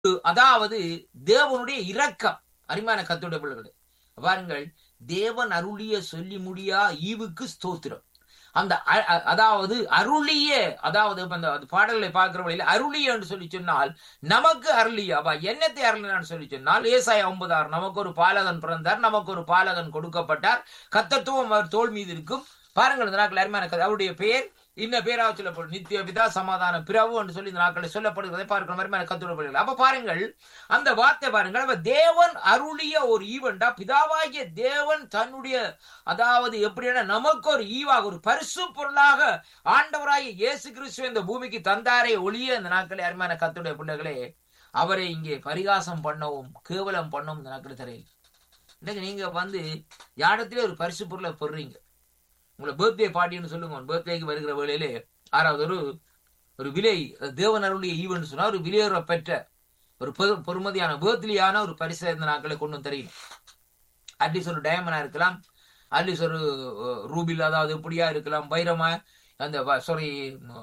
அதாவது தேவனுடைய இரக்கம் அருமையான கத்துடைய பிள்ளைகளே பாருங்கள் தேவன் அருளிய சொல்லி முடியா ஈவுக்கு ஸ்தோத்திரம் அந்த அ- அ- அதாவது அருளிய அதாவது இப்ப அந்த பாடல்களை பார்க்கிற வழியில் அருளிய என்று சொல்லி சொன்னால் நமக்கு அருளிய அப்ப என்னத்தை அருளினான்னு சொல்லி சொன்னால் ஏசாய ஒன்பதார் நமக்கு ஒரு பாலகன் பிறந்தார் நமக்கு ஒரு பாலகன் கொடுக்கப்பட்டார் கத்தத்துவம் அவர் தோல் மீது இருக்கும் பாருங்கள் இந்த நாட்கள் அருமையான கதை அவருடைய பெயர் இன்ன பேராக சொல்லப்படும் நித்திய பிதா சமாதான பிறவு என்று சொல்லி இந்த நாட்களில் சொல்லப்படுகிறதை பார்க்கிற மாதிரி கத்துடப்படுகிறது அப்ப பாருங்கள் அந்த வார்த்தை பாருங்கள் அப்ப தேவன் அருளிய ஒரு ஈவெண்டா பிதாவாகிய தேவன் தன்னுடைய அதாவது எப்படின்னா நமக்கு ஒரு ஈவாக ஒரு பரிசு பொருளாக ஆண்டவராகிய இயேசு கிறிஸ்துவ இந்த பூமிக்கு தந்தாரே ஒளிய இந்த நாட்களே அருமையான கத்துடைய பிள்ளைகளே அவரை இங்கே பரிகாசம் பண்ணவும் கேவலம் பண்ணவும் இந்த நாட்கள் தெரியல இன்னைக்கு நீங்க வந்து யாரிடத்திலே ஒரு பரிசு பொருளை பெறுறீங்க உங்களை பர்த்டே பார்ட்டின்னு சொல்லுங்க பர்த்டேக்கு வருகிற வேளையிலே ஆறாவது ஒரு ஒரு விலை தேவன் அருளிய ஈவன் சொன்னா ஒரு விலையுற பெற்ற ஒரு பெரு- பெருமதியான பேர்த்லியான ஒரு பரிசை இந்த நாட்களை கொண்டு வந்து தெரியும் அட்லீஸ்ட் ஒரு டயமண்டா இருக்கலாம் அட்லீஸ்ட் ஒரு அஹ், ரூபில் அதாவது எப்படியா இருக்கலாம் வைரமா அந்த சாரி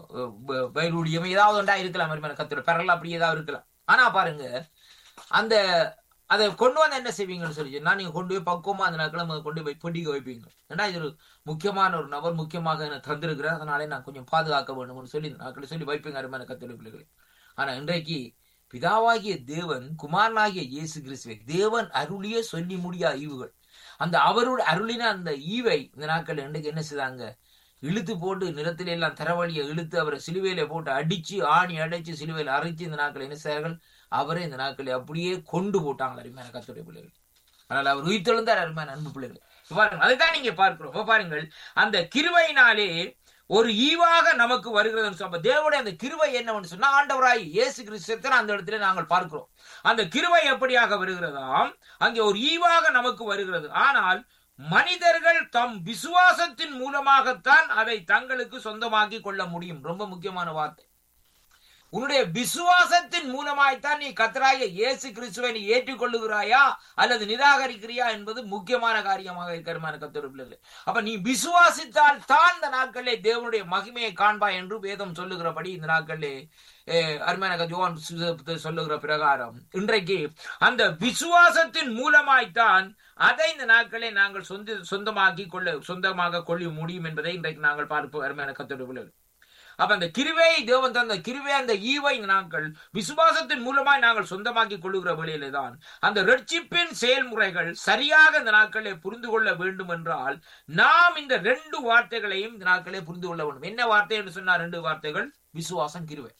வைரூடியம் ஏதாவது ஒன்றா இருக்கலாம் மாதிரி கத்துற பெறல அப்படி ஏதாவது இருக்கலாம் ஆனா பாருங்க அந்த அதை கொண்டு வந்து என்ன செய்வீங்கன்னு சொல்லி சொன்னா நீங்க கொண்டு போய் பக்குவமா அந்த நாட்களை கொண்டு போய் பிடிக்க வைப்பீங்க ஏன்னா இது ஒரு முக்கியமான ஒரு நபர் முக்கியமாக எனக்கு தந்திருக்கிறேன் அதனாலே நான் கொஞ்சம் பாதுகாக்க வேண்டும்னு சொல்லி இந்த நாட்களை சொல்லி வைப்பீங்க அருமையான கத்திர பிள்ளைகளை ஆனா இன்றைக்கு பிதாவாகிய தேவன் குமாரனாகிய இயேசு கிறிஸ்துவை தேவன் அருளிய சொல்லி முடியா ஈவுகள் அந்த அவருடைய அருளின அந்த ஈவை இந்த நாட்கள் இன்றைக்கு என்ன செய்தாங்க இழுத்து போட்டு நிலத்தில எல்லாம் தரவழியை இழுத்து அவரை சிலுவையில போட்டு அடிச்சு ஆணி அடைச்சு சிலுவையில அரைச்சு இந்த நாட்கள் என்ன செய்தார்கள் அவரை இந்த நாட்களை அப்படியே கொண்டு போட்டாங்க அருமையான கத்துடைய பிள்ளைகள் ஆனால் அவர் உயிர்த்தெழுந்தார் அருமையான அன்பு பிள்ளைகள் பாருங்க அதுதான் நீங்க பார்க்கிறோம் இப்ப பாருங்கள் அந்த கிருபையினாலே ஒரு ஈவாக நமக்கு வருகிறது அப்ப தேவனுடைய அந்த கிருபை என்னவென்று சொன்னா ஆண்டவராய் இயேசு கிறிஸ்துவத்தை அந்த இடத்துல நாங்கள் பார்க்கிறோம் அந்த கிருபை எப்படியாக வருகிறதாம் அங்கே ஒரு ஈவாக நமக்கு வருகிறது ஆனால் மனிதர்கள் தம் விசுவாசத்தின் மூலமாகத்தான் அதை தங்களுக்கு சொந்தமாக்கி கொள்ள முடியும் ரொம்ப முக்கியமான வார்த்தை உன்னுடைய விசுவாசத்தின் மூலமாய்த்தான் நீ கத்தராய இயேசு கிறிஸ்துவை நீ ஏற்றுக்கொள்ளுகிறாயா அல்லது நிராகரிக்கிறியா என்பது முக்கியமான காரியமாக இருக்கிறமான கத்தோடு பிள்ளைகளே அப்ப நீ விசுவாசித்தால் தான் இந்த நாட்களிலே தேவனுடைய மகிமையை காண்பாய் என்று வேதம் சொல்லுகிறபடி இந்த நாட்களிலே அஹ், அருமையான ஜோவான் சு- சொல்லுகிற பிரகாரம் இன்றைக்கு அந்த விசுவாசத்தின் மூலமாய்த்தான் அதை இந்த நாட்களை நாங்கள் சொந்த சொந்தமாக்கி கொள்ள சொந்தமாக கொள்ள முடியும் என்பதை இன்றைக்கு நாங்கள் பார்ப்போம் அருமையான கத்தோடு பிள்ளைகள் அப்ப அந்த கிருவை தேவன் தந்த கிருவை அந்த ஈவை நாங்கள் விசுவாசத்தின் மூலமாய் நாங்கள் சொந்தமாக்கி கொள்ளுகிற வேளையிலே தான் அந்த ரட்சிப்பின் செயல்முறைகள் சரியாக இந்த நாட்களை புரிந்து கொள்ள வேண்டும் என்றால் நாம் இந்த ரெண்டு வார்த்தைகளையும் இந்த நாட்களே புரிந்து கொள்ள வேண்டும் என்ன வார்த்தை என்று சொன்னார் ரெண்டு வார்த்தைகள் விசுவாசம் கிருவை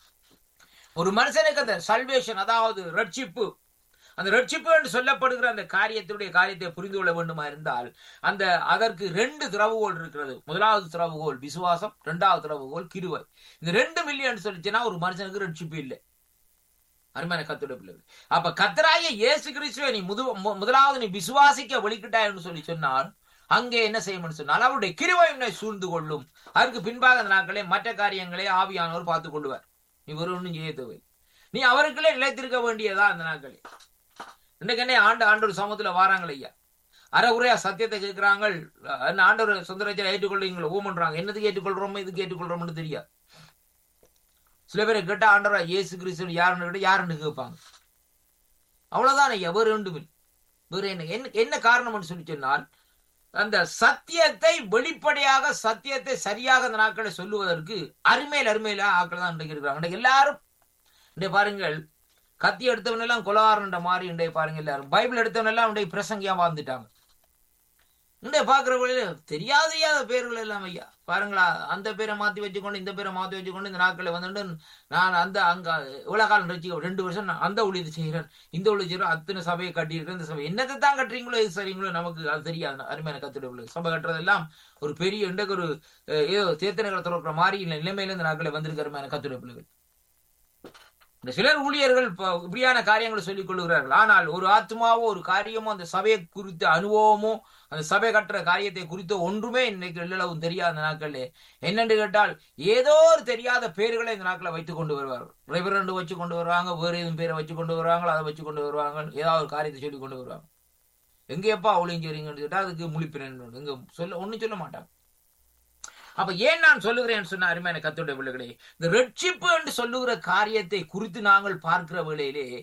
ஒரு மனுஷனுக்கு அந்த சல்வேஷன் அதாவது ரட்சிப்பு அந்த ரட்சிப்பு என்று சொல்லப்படுகிற அந்த காரியத்தினுடைய காரியத்தை புரிந்து கொள்ள வேண்டுமா இருந்தால் அந்த அதற்கு ரெண்டு திறவுகோல் இருக்கிறது முதலாவது திறவுகோல் விசுவாசம் இரண்டாவது திறவுகோல் கிருவை இந்த ரெண்டு மில்லியன் சொல்லிச்சுன்னா ஒரு மனுஷனுக்கு ரட்சிப்பு இல்லை அருமையான கத்துடைய பிள்ளைகள் அப்ப கத்தராய இயேசு கிறிஸ்துவை நீ முது மு- முதலாவது நீ விசுவாசிக்க வெளிக்கிட்டாய் என்று சொல்லி சொன்னால் அங்கே என்ன செய்யணும்னு சொன்னால் அவருடைய கிருவை உன்னை சூழ்ந்து கொள்ளும் அதற்கு பின்பாக அந்த நாட்களே மற்ற காரியங்களை ஆவியானவர் பார்த்துக் கொள்வார் நீ ஒரு ஒன்றும் செய்ய தேவை நீ அவருக்குள்ளே நிலைத்திருக்க வேண்டியதா அந்த நாட்களே இன்னைக்கு என்ன ஆண்டு ஆண்டவர் சமூகத்துல வாராங்களே ஐயா அறகுறையா சத்தியத்தை கேட்கிறாங்க என்ன ஆண்டவர் சொந்த ரச்சனை ஏற்றுக்கொள்றீங்களோ ஓமன்றாங்க என்னதுக்கு ஏற்றுக்கொள்றோமோ இதுக்கு ஏற்றுக்கொள்றோம்னு தெரியாது சில பேரை கேட்டா ஆண்டவரா இயேசு கிறிஸ்து யாருன்னு கேட்டா யாருன்னு கேட்பாங்க அவ்வளவுதான் ஐயா வேறு ஒன்றுமில்லை வேறு என்ன என்ன என்ன காரணம்னு சொல்லி சொன்னால் அந்த சத்தியத்தை வெளிப்படையாக சத்தியத்தை சரியாக அந்த நாட்களை சொல்லுவதற்கு அருமையில் அருமையில ஆட்கள் தான் இன்றைக்கு இருக்கிறாங்க இன்றைக்கு எல்லாரும் இன்றைய பாருங்கள் கத்தி எடுத்தவன் எல்லாம் கொலகாரன்ற மாதிரி இன்றைய பாருங்க எல்லாரும் பைபிள் எடுத்தவன் எல்லாம் இன்றைய பிரசங்கியா வாழ்ந்துட்டாங்க இன்றைய பாக்குற வழியில தெரியாத தெரியாத பேர்கள் எல்லாம் ஐயா பாருங்களா அந்த பேரை மாத்தி வச்சுக்கொண்டு இந்த பேரை மாத்தி வச்சுக்கொண்டு இந்த நாட்களை வந்துட்டு நான் அந்த அங்க இவ்வளவு காலம் நினைச்சு ரெண்டு வருஷம் நான் அந்த ஊழியத்தை செய்கிறேன் இந்த ஊழிய செய்கிறேன் அத்தனை சபையை கட்டியிருக்கேன் இந்த சபை என்னத்தை தான் கட்டுறீங்களோ எது சரிங்களோ நமக்கு அது தெரியாது அருமையான கத்துடைய சபை கட்டுறதெல்லாம் ஒரு பெரிய இன்றைக்கு ஒரு அஹ், ஏதோ தேத்தனைகளை திறக்கிற மாதிரி இல்லை நிலைமையில இந்த நாட்களை வந்திருக்க அருமையான கத்துடைய பிள்ளைகள் இந்த சிலர் ஊழியர்கள் இப்ப இப்படியான காரியங்களை சொல்லிக் கொள்கிறார்கள் ஆனால் ஒரு ஆத்மாவோ ஒரு காரியமோ அந்த சபையை குறித்த அனுபவமோ அந்த சபை கட்டுற காரியத்தை குறித்த ஒன்றுமே இன்னைக்கு எல்லளவும் தெரியாத நாட்களே என்னென்று கேட்டால் ஏதோ ஒரு தெரியாத பேர்களை இந்த நாட்களை வைத்துக் கொண்டு வருவார்கள் ரெவரண்டு வச்சு கொண்டு வருவாங்க வேறு எதுவும் பேரை வச்சு கொண்டு வருவாங்க அதை வச்சு கொண்டு வருவாங்க ஏதாவது ஒரு காரியத்தை சொல்லி கொண்டு வருவாங்க எங்கேப்பா அவளையும் சரிங்கன்னு கேட்டா அதுக்கு முழிப்பினன் இங்க சொல்ல ஒண்ணும் சொல்ல மாட்டாங்க அப்ப ஏன் நான் சொல்லுகிறேன் சொன்ன அருமையான கத்துடைய பிள்ளைகளே இந்த ரட்சிப்பு என்று சொல்லுகிற காரியத்தை குறித்து நாங்கள் பார்க்கிற வேளையிலே